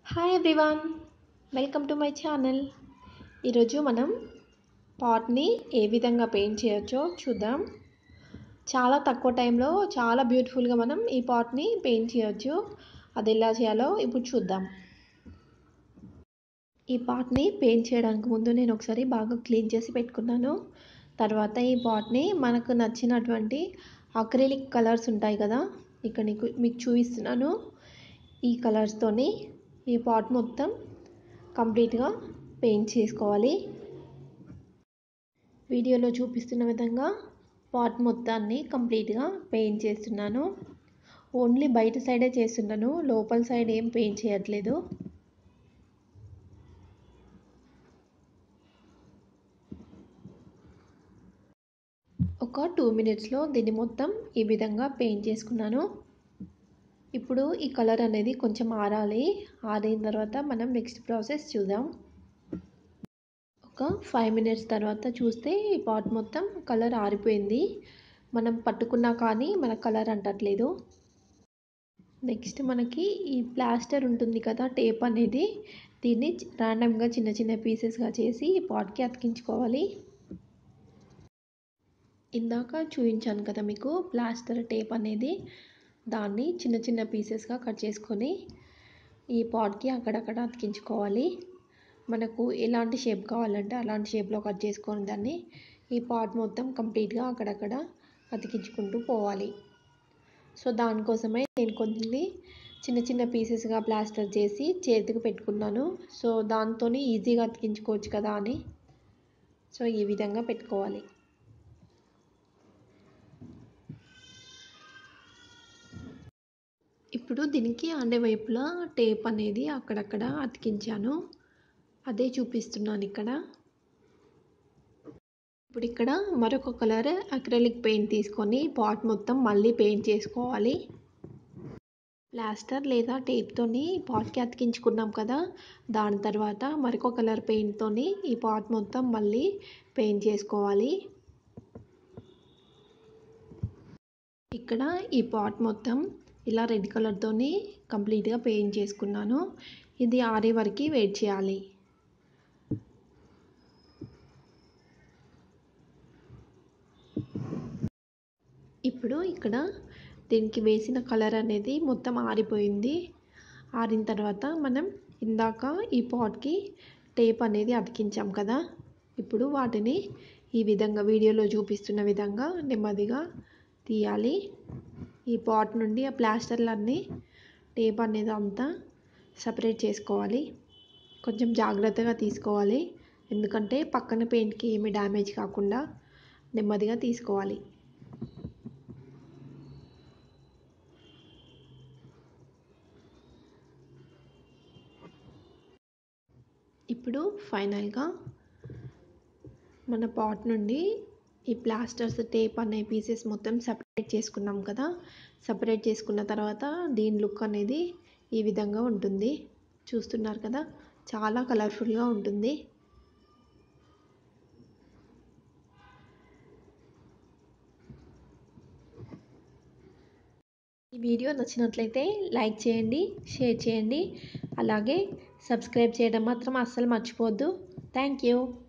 hi everyone welcome to my channel ఈరోజు మనం పాట్ని ఏ విధంగా పెయింట్ చేయొచ్చో చూద్దాం చాలా తక్కువ టైంలో చాలా బ్యూటిఫుల్గా మనం ఈ పాట్ని పెయింట్ చేయొచ్చు అది ఎలా చేయాలో ఇప్పుడు చూద్దాం ఈ పాట్ని పెయింట్ చేయడానికి ముందు నేను ఒకసారి బాగా క్లీన్ చేసి పెట్టుకున్నాను తర్వాత ఈ పాట్ని మనకు నచ్చినటువంటి అక్రిలిక్ కలర్స్ ఉంటాయి కదా ఇక్కడ నీకు మీకు చూపిస్తున్నాను ఈ కలర్స్తోని ఈ పాట్ మొత్తం కంప్లీట్గా పెయింట్ చేసుకోవాలి వీడియోలో చూపిస్తున్న విధంగా పాట్ మొత్తాన్ని కంప్లీట్గా పెయింట్ చేస్తున్నాను ఓన్లీ బయట సైడే చేస్తున్నాను లోపల సైడ్ ఏం పెయింట్ చేయట్లేదు ఒక టూ మినిట్స్లో దీన్ని మొత్తం ఈ విధంగా పెయింట్ చేసుకున్నాను ఇప్పుడు ఈ కలర్ అనేది కొంచెం ఆరాలి ఆరిన తర్వాత మనం నెక్స్ట్ ప్రాసెస్ చూద్దాం ఒక ఫైవ్ మినిట్స్ తర్వాత చూస్తే ఈ పాట్ మొత్తం కలర్ ఆరిపోయింది మనం పట్టుకున్నా కానీ మన కలర్ అంటట్లేదు నెక్స్ట్ మనకి ఈ ప్లాస్టర్ ఉంటుంది కదా టేప్ అనేది దీన్ని ర్యాండమ్గా చిన్న చిన్న పీసెస్గా చేసి ఈ పాట్కి అతికించుకోవాలి ఇందాక చూపించాను కదా మీకు ప్లాస్టర్ టేప్ అనేది దాన్ని చిన్న చిన్న పీసెస్గా కట్ చేసుకొని ఈ పాట్కి అక్కడక్కడ అతికించుకోవాలి మనకు ఎలాంటి షేప్ కావాలంటే అలాంటి షేప్లో కట్ చేసుకొని దాన్ని ఈ పాట్ మొత్తం కంప్లీట్గా అక్కడక్కడ అతికించుకుంటూ పోవాలి సో దానికోసమే నేను కొన్ని చిన్న చిన్న పీసెస్గా ప్లాస్టర్ చేసి చేతికి పెట్టుకున్నాను సో దాంతో ఈజీగా అతికించుకోవచ్చు కదా అని సో ఈ విధంగా పెట్టుకోవాలి ఇప్పుడు దీనికి అన్ని వైపులా టేప్ అనేది అక్కడక్కడ అతికించాను అదే చూపిస్తున్నాను ఇక్కడ ఇప్పుడు ఇక్కడ మరొక కలర్ అక్రలిక్ పెయింట్ తీసుకొని పాట్ మొత్తం మళ్ళీ పెయింట్ చేసుకోవాలి ప్లాస్టర్ లేదా టేప్తోని పాట్కి అతికించుకున్నాం కదా దాని తర్వాత మరొక కలర్ పెయింట్తోని ఈ పాట్ మొత్తం మళ్ళీ పెయింట్ చేసుకోవాలి ఇక్కడ ఈ పాట్ మొత్తం ఇలా రెడ్ కలర్తోని కంప్లీట్గా పెయింట్ చేసుకున్నాను ఇది ఆరే వరకు వెయిట్ చేయాలి ఇప్పుడు ఇక్కడ దీనికి వేసిన కలర్ అనేది మొత్తం ఆరిపోయింది ఆరిన తర్వాత మనం ఇందాక ఈ పాట్కి టేప్ అనేది అతికించాం కదా ఇప్పుడు వాటిని ఈ విధంగా వీడియోలో చూపిస్తున్న విధంగా నెమ్మదిగా తీయాలి ఈ పాట్ నుండి ఆ ప్లాస్టర్లన్నీ టేప్ అనేది అంతా సపరేట్ చేసుకోవాలి కొంచెం జాగ్రత్తగా తీసుకోవాలి ఎందుకంటే పక్కన పెయింట్కి ఏమి డ్యామేజ్ కాకుండా నెమ్మదిగా తీసుకోవాలి ఇప్పుడు ఫైనల్గా మన పాట్ నుండి ఈ ప్లాస్టర్స్ టేప్ అనే పీసెస్ మొత్తం సపరేట్ చేసుకున్నాం కదా సపరేట్ చేసుకున్న తర్వాత దీని లుక్ అనేది ఈ విధంగా ఉంటుంది చూస్తున్నారు కదా చాలా కలర్ఫుల్గా ఉంటుంది ఈ వీడియో నచ్చినట్లయితే లైక్ చేయండి షేర్ చేయండి అలాగే సబ్స్క్రైబ్ చేయడం మాత్రం అస్సలు మర్చిపోవద్దు థ్యాంక్ యూ